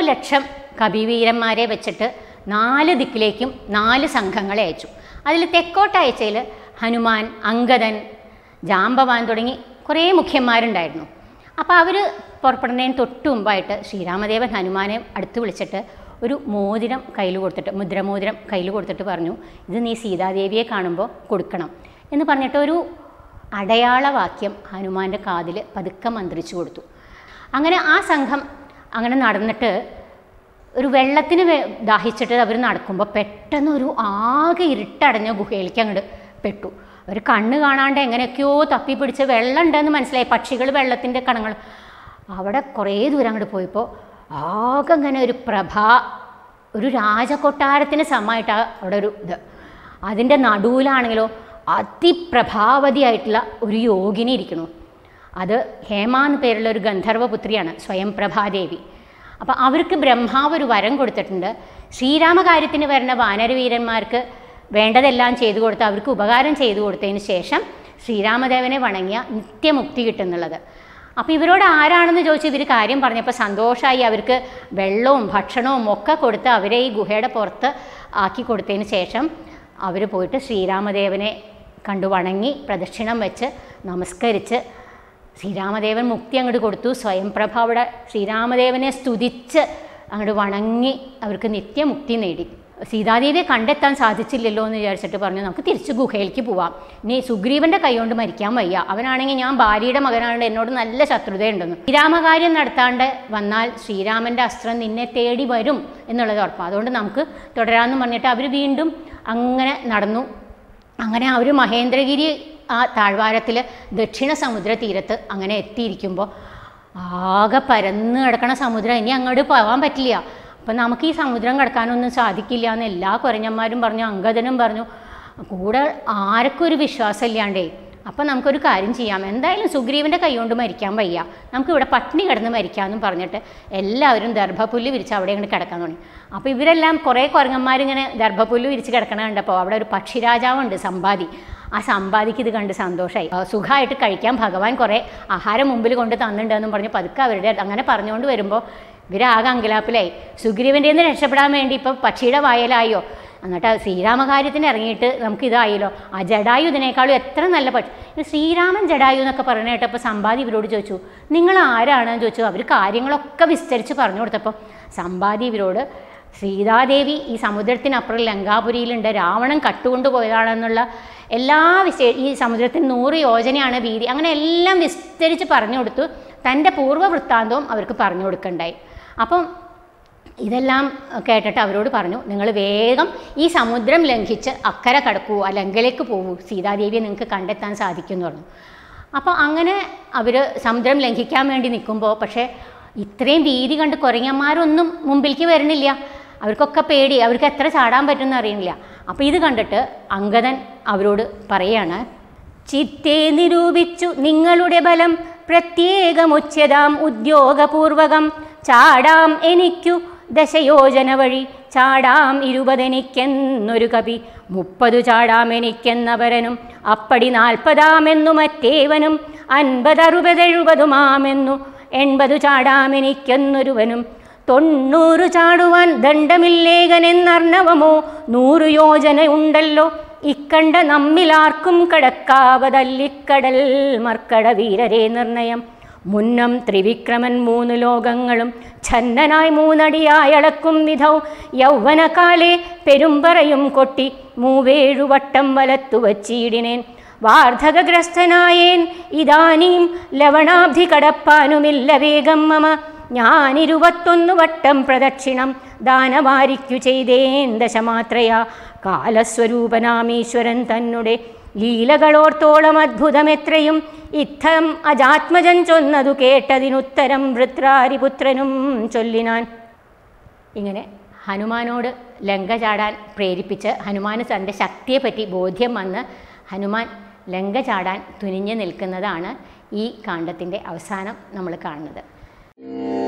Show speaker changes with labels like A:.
A: ലക്ഷം കവിവീരന്മാരെ വെച്ചിട്ട് നാല് ദിക്കിലേക്കും നാല് സംഘങ്ങളെ അയച്ചു അതിൽ തെക്കോട്ടയച്ചയിൽ ഹനുമാൻ അങ്കദൻ ജാമ്പവാൻ തുടങ്ങി കുറേ മുഖ്യന്മാരുണ്ടായിരുന്നു അപ്പോൾ അവർ പുറപ്പെടുന്നതിന് തൊട്ട് മുമ്പായിട്ട് ശ്രീരാമദേവൻ ഹനുമാനെ അടുത്ത് വിളിച്ചിട്ട് ഒരു മോതിരം കയ്യിൽ കൊടുത്തിട്ട് മുദ്രമോതിരം കയ്യിൽ കൊടുത്തിട്ട് പറഞ്ഞു ഇത് നീ സീതാദേവിയെ കാണുമ്പോൾ കൊടുക്കണം എന്ന് പറഞ്ഞിട്ട് ഒരു അടയാളവാക്യം ഹനുമാൻ്റെ കാതിൽ പതുക്കെ മന്ത്രിച്ചു കൊടുത്തു അങ്ങനെ ആ സംഘം അങ്ങനെ നടന്നിട്ട് ഒരു വെള്ളത്തിന് വേ- ദാഹിച്ചിട്ട് അവർ നടക്കുമ്പോൾ പെട്ടെന്ന് ഒരു ആകെ ഇരുട്ടടഞ്ഞ ഗുഹയിലേക്ക് അങ്ങോട്ട് പെട്ടു അവർ കണ്ണ് കാണാണ്ട് എങ്ങനെയൊക്കെയോ തപ്പിപ്പിടിച്ച് വെള്ളം ഉണ്ടെന്ന് മനസ്സിലായി പക്ഷികൾ വെള്ളത്തിൻ്റെ കണങ്ങൾ അവിടെ കുറേ ദൂരം അങ്ങോട്ട് പോയപ്പോൾ ആകെ ഇങ്ങനെ ഒരു പ്രഭ ഒരു രാജകൊട്ടാരത്തിന് സമമായിട്ടാണ് അവിടെ ഒരു ഇത് അതിൻ്റെ നടുവിലാണെങ്കിലോ അതിപ്രഭാവതിയായിട്ടുള്ള ഒരു യോഗിനി ഇരിക്കുന്നു അത് ഹേമ എന്ന് പേരുള്ള ഒരു ഗന്ധർവപുത്രിയാണ് സ്വയം പ്രഭാദേവി അപ്പോൾ അവർക്ക് ബ്രഹ്മാവ് ഒരു വരം കൊടുത്തിട്ടുണ്ട് ശ്രീരാമകാര്യത്തിന് വരുന്ന വാനരവീരന്മാർക്ക് വേണ്ടതെല്ലാം ചെയ്തു കൊടുത്ത് അവർക്ക് ഉപകാരം ചെയ്തു കൊടുത്തതിന് ശേഷം ശ്രീരാമദേവനെ വണങ്ങിയ നിത്യമുക്തി കിട്ടുന്നുള്ളത് അപ്പോൾ ഇവരോട് ആരാണെന്ന് ചോദിച്ച് ഇവർ കാര്യം പറഞ്ഞപ്പോൾ സന്തോഷമായി അവർക്ക് വെള്ളവും ഭക്ഷണവും ഒക്കെ കൊടുത്ത് അവരെ ഈ ഗുഹയുടെ പുറത്ത് ആക്കി കൊടുത്തതിന് ശേഷം അവർ പോയിട്ട് ശ്രീരാമദേവനെ കണ്ടു വണങ്ങി പ്രദക്ഷിണം വെച്ച് നമസ്കരിച്ച് ശ്രീരാമദേവൻ മുക്തി അങ്ങോട്ട് കൊടുത്തു സ്വയംപ്രഭ അവിടെ ശ്രീരാമദേവനെ സ്തുതിച്ച് അങ്ങോട്ട് വണങ്ങി അവർക്ക് നിത്യമുക്തി നേടി സീതാദേവിയെ കണ്ടെത്താൻ സാധിച്ചില്ലല്ലോ എന്ന് വിചാരിച്ചിട്ട് പറഞ്ഞു നമുക്ക് തിരിച്ച് ഗുഹയിലേക്ക് പോവാം ഇനി സുഗ്രീവൻ്റെ കൈകൊണ്ട് മരിക്കാൻ വയ്യ അവനാണെങ്കിൽ ഞാൻ ഭാര്യയുടെ മകനാണ് എന്നോട് നല്ല ശത്രുതയുണ്ടെന്ന് ശ്രീരാമകാര്യം നടത്താണ്ട് വന്നാൽ ശ്രീരാമൻ്റെ അസ്ത്രം നിന്നെ തേടി വരും എന്നുള്ളത് ഉറപ്പാണ് അതുകൊണ്ട് നമുക്ക് തുടരാമെന്ന് പറഞ്ഞിട്ട് അവർ വീണ്ടും അങ്ങനെ നടന്നു അങ്ങനെ അവർ മഹേന്ദ്രഗിരി ആ താഴ്വാരത്തിൽ ദക്ഷിണ സമുദ്ര തീരത്ത് അങ്ങനെ എത്തിയിരിക്കുമ്പോൾ ആകെ പരന്ന് കിടക്കണ സമുദ്രം ഇനി അങ്ങോട്ട് പോകാൻ പറ്റില്ല അപ്പം നമുക്ക് ഈ സമുദ്രം കിടക്കാനൊന്നും സാധിക്കില്ല എന്ന് എല്ലാ കുരഞ്ഞന്മാരും പറഞ്ഞു അങ്കദനും പറഞ്ഞു കൂടെ ആർക്കും ഒരു വിശ്വാസം ഇല്ലാണ്ടേ അപ്പം നമുക്കൊരു കാര്യം ചെയ്യാം എന്തായാലും സുഗ്രീവൻ്റെ കൈകൊണ്ട് മരിക്കാൻ വയ്യ നമുക്ക് ഇവിടെ പട്ടിണി കിടന്ന് മരിക്കാമെന്നും പറഞ്ഞിട്ട് എല്ലാവരും ദർഭപ്പുല്ല് വിരിച്ച് അവിടെ ഇങ്ങനെ കിടക്കാൻ തുടങ്ങി അപ്പോൾ ഇവരെല്ലാം കുറേ കുരങ്ങന്മാരിങ്ങനെ ദർഭപ്പുല്ല് വിരിച്ച് കിടക്കണ കണ്ടപ്പോൾ അവിടെ ഒരു പക്ഷിരാജാവുണ്ട് സമ്പാദി ആ സമ്പാദിക്ക് ഇത് കണ്ട് സന്തോഷമായി സുഖമായിട്ട് കഴിക്കാൻ ഭഗവാൻ കുറേ ആഹാരം മുമ്പിൽ കൊണ്ട് തന്നിട്ടുണ്ടെന്നും പറഞ്ഞ് പതുക്കെ അവരുടെ അങ്ങനെ പറഞ്ഞുകൊണ്ട് വരുമ്പോൾ ഇവരാകെ അങ്കലാപ്പിലായി സുഗ്രീവൻ്റെ നിന്ന് രക്ഷപ്പെടാൻ വേണ്ടി ഇപ്പോൾ പക്ഷിയുടെ വായലായോ എന്നിട്ട് ആ ശ്രീരാമകാര്യത്തിന് ഇറങ്ങിയിട്ട് നമുക്ക് ഇതായല്ലോ ആ ജഡായു ഇതിനേക്കാളും എത്ര നല്ല പക്ഷി ഇത് ശ്രീരാമൻ ജഡായു എന്നൊക്കെ പറഞ്ഞു കേട്ടപ്പോൾ സമ്പാദി ഇവരോട് ചോദിച്ചു നിങ്ങൾ ആരാണെന്ന് ചോദിച്ചു അവർ കാര്യങ്ങളൊക്കെ വിസ്തരിച്ച് പറഞ്ഞു കൊടുത്തപ്പോൾ സമ്പാദി ഇവരോട് സീതാദേവി ഈ സമുദ്രത്തിനപ്പുറം ലങ്കാപുരിയിലുണ്ട് രാവണൻ കട്ടുകൊണ്ട് പോയതാണെന്നുള്ള എല്ലാ വിശേ ഈ സമുദ്രത്തിന് നൂറ് യോജനയാണ് വീതി അങ്ങനെ എല്ലാം വിസ്തരിച്ച് പറഞ്ഞു കൊടുത്തു തൻ്റെ പൂർവ്വ വൃത്താന്തവും അവർക്ക് പറഞ്ഞു കൊടുക്കണ്ടായി അപ്പം ഇതെല്ലാം കേട്ടിട്ട് അവരോട് പറഞ്ഞു നിങ്ങൾ വേഗം ഈ സമുദ്രം ലംഘിച്ച് അക്കരെ കടക്കൂ ആ ലങ്കയിലേക്ക് പോകൂ സീതാദേവിയെ നിങ്ങൾക്ക് കണ്ടെത്താൻ സാധിക്കും എന്ന് പറഞ്ഞു അപ്പോൾ അങ്ങനെ അവർ സമുദ്രം ലംഘിക്കാൻ വേണ്ടി നിൽക്കുമ്പോൾ പക്ഷേ ഇത്രയും വീതി കണ്ട് കുരങ്ങന്മാരൊന്നും മുമ്പിലേക്ക് വരുന്നില്ല അവർക്കൊക്കെ പേടി അവർക്ക് എത്ര ചാടാൻ പറ്റുമെന്ന് അറിയുന്നില്ല അപ്പോൾ ഇത് കണ്ടിട്ട് അങ്കദൻ അവരോട് പറയാണ് ചിത്തെ നിരൂപിച്ചു നിങ്ങളുടെ ബലം പ്രത്യേകമുച്യതാം ഉദ്യോഗപൂർവകം ചാടാം എനിക്കു ദശയോജന വഴി ചാടാം ഇരുപതെനിക്കെന്നൊരു കവി മുപ്പതു ചാടാം എനിക്കെന്നവരനും അപ്പടി നാൽപ്പതാമെന്നു മറ്റേവനും അൻപതറുപതെഴുപതുമാമെന്നു എൺപതു ചാടാം എനിക്കെന്നൊരുവനും തൊണ്ണൂറ് ചാടുവാൻ ദണ്ഡമില്ലേകനെന്നർണവമോ നൂറു യോജന ഉണ്ടല്ലോ ഇക്കണ്ട നമ്മിലാർക്കും കടക്കാവതല്ലിക്കടൽ മർക്കട വീരരേ നിർണയം മുന്നം ത്രിവിക്രമൻ മൂന്ന് ലോകങ്ങളും ഛന്നനായി മൂന്നടിയായി അളക്കും വിധൗ യൗവനകാലേ പെരുമ്പറയും കൊട്ടി മൂവേഴു വട്ടം വലത്തു വച്ചിടിനേൻ വാർദ്ധകഗ്രസ്തനായേൻ ഇതാനീം ലവണാബ്ധി കടപ്പാനുമില്ല വേഗം മമ ഞാനിരുപത്തൊന്നു വട്ടം പ്രദക്ഷിണം ദാനവാരിക്കു ചെയ്തേൻ ദശമാത്രയാ കാലസ്വരൂപനാമീശ്വരൻ തന്നെ ലീലകളോർത്തോളം അദ്ഭുതമെത്രയും ഇത്തം അജാത്മജൻ ചൊന്നതു കേട്ടതിനുത്തരം വൃത്രാരിപുത്രനും ചൊല്ലിനാൻ ഇങ്ങനെ ഹനുമാനോട് ലങ്ക ചാടാൻ പ്രേരിപ്പിച്ച് ഹനുമാന് തൻ്റെ ശക്തിയെപ്പറ്റി ബോധ്യം വന്ന് ഹനുമാൻ ലങ്ക ചാടാൻ തുനിഞ്ഞു നിൽക്കുന്നതാണ് ഈ കാണ്ഡത്തിൻ്റെ അവസാനം നമ്മൾ കാണുന്നത്